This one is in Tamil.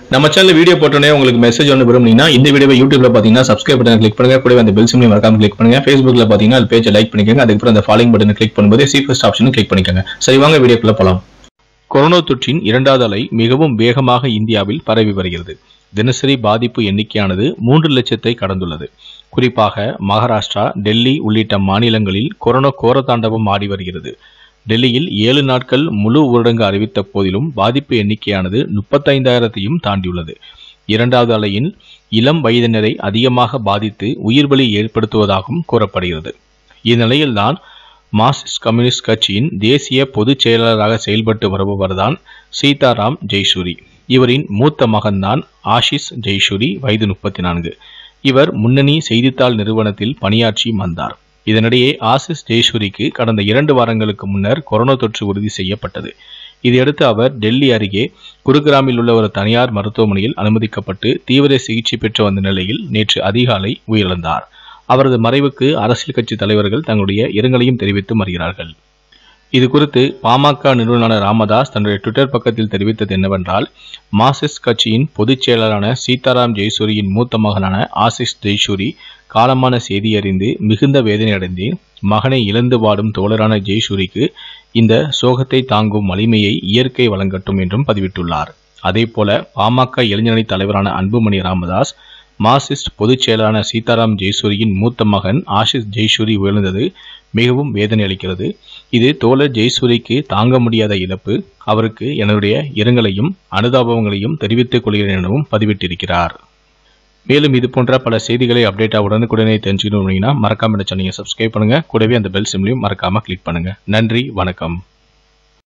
நம்ம சேனல் வீடியோ போட்டோன்னே உங்களுக்கு மெசேஜ் ஒன்று விரும்புனீங்கன்னா இந்த வீடியோவை யூடியூப்ல பார்த்தீங்கன்னா சப்ஸ்கிரைப் பட்டன் கிளிக் பண்ணுங்க கூடவே அந்த பெல் சிம்லையும் மறக்காம கிளிக் பண்ணுங்க ஃபேஸ்புக்ல பார்த்தீங்கன்னா அது பேஜை லைக் பண்ணிக்கோங்க அதுக்கப்புறம் அந்த ஃபாலோயிங் பட்டனை கிளிக் பண்ணும்போது சி ஃபர்ஸ்ட் ஆப்ஷனும் கிளிக் பண்ணிக்கோங்க சரி வாங்க வீடியோக்குள்ள போலாம் கொரோனா தொற்றின் இரண்டாவது அலை மிகவும் வேகமாக இந்தியாவில் பரவி வருகிறது தினசரி பாதிப்பு எண்ணிக்கையானது மூன்று லட்சத்தை கடந்துள்ளது குறிப்பாக மகாராஷ்டிரா டெல்லி உள்ளிட்ட மாநிலங்களில் கொரோனா கோரதாண்டவம் ஆடி வருகிறது டெல்லியில் ஏழு நாட்கள் முழு ஊரடங்கு அறிவித்த போதிலும் பாதிப்பு எண்ணிக்கையானது முப்பத்தைந்தாயிரத்தையும் தாண்டியுள்ளது இரண்டாவது அலையின் இளம் வயதினரை அதிகமாக பாதித்து உயிர் பலி ஏற்படுத்துவதாகவும் கூறப்படுகிறது இந்நிலையில்தான் மார்க்சிஸ்ட் கம்யூனிஸ்ட் கட்சியின் தேசிய பொதுச் செயலாளராக செயல்பட்டு வருபவர்தான் சீதாராம் ஜெய்சூரி இவரின் மூத்த மகன்தான் ஆஷிஷ் ஜெய்சூரி வயது முப்பத்தி நான்கு இவர் முன்னணி செய்தித்தாள் நிறுவனத்தில் பணியாற்றி வந்தார் இதனிடையே ஆசிஸ் ஜெய்சூரிக்கு கடந்த இரண்டு வாரங்களுக்கு முன்னர் கொரோனா தொற்று உறுதி செய்யப்பட்டது இதையடுத்து அவர் டெல்லி அருகே குருகிராமில் உள்ள ஒரு தனியார் மருத்துவமனையில் அனுமதிக்கப்பட்டு தீவிர சிகிச்சை பெற்று வந்த நிலையில் நேற்று அதிகாலை உயிரிழந்தார் அவரது மறைவுக்கு அரசியல் கட்சி தலைவர்கள் தங்களுடைய இரங்கலையும் தெரிவித்து வருகிறார்கள் இது குறித்து பாமக நிறுவனரான ராமதாஸ் தன்னுடைய ட்விட்டர் பக்கத்தில் தெரிவித்தது என்னவென்றால் மார்க்சிஸ்ட் கட்சியின் பொதுச் செயலாளரான சீதாராம் ஜெய்சூரியின் மூத்த மகனான ஆசிஷ் ஜெய்சூரி காலமான செய்தி அறிந்து மிகுந்த வேதனை அடைந்தேன் மகனை இழந்து வாடும் தோழரான ஜெய்சூரிக்கு இந்த சோகத்தை தாங்கும் வலிமையை இயற்கை வழங்கட்டும் என்றும் பதிவிட்டுள்ளார் அதேபோல பாமக இளைஞரணி தலைவரான அன்புமணி ராமதாஸ் மார்க்சிஸ்ட் பொதுச் செயலாளரான சீதாராம் ஜெய்சூரியின் மூத்த மகன் ஆஷிஷ் ஜெய்சூரி உயர்ந்தது மிகவும் வேதனை அளிக்கிறது இது தோழர் ஜெய்சூரிக்கு தாங்க முடியாத இழப்பு அவருக்கு என்னுடைய இரங்கலையும் அனுதாபங்களையும் தெரிவித்துக் கொள்கிறேன் எனவும் பதிவிட்டிருக்கிறார் மேலும் இது போன்ற பல செய்திகளை அப்டேட்டாக உடனுக்குடனே தெரிஞ்சுக்கணும் அப்படின்னா மறக்காம இந்த சேனலை சப்ஸ்கிரைப் பண்ணுங்க கூடவே அந்த பெல் சிம்லையும் மறக்காம கிளிக் பண்ணுங்க நன்றி வணக்கம்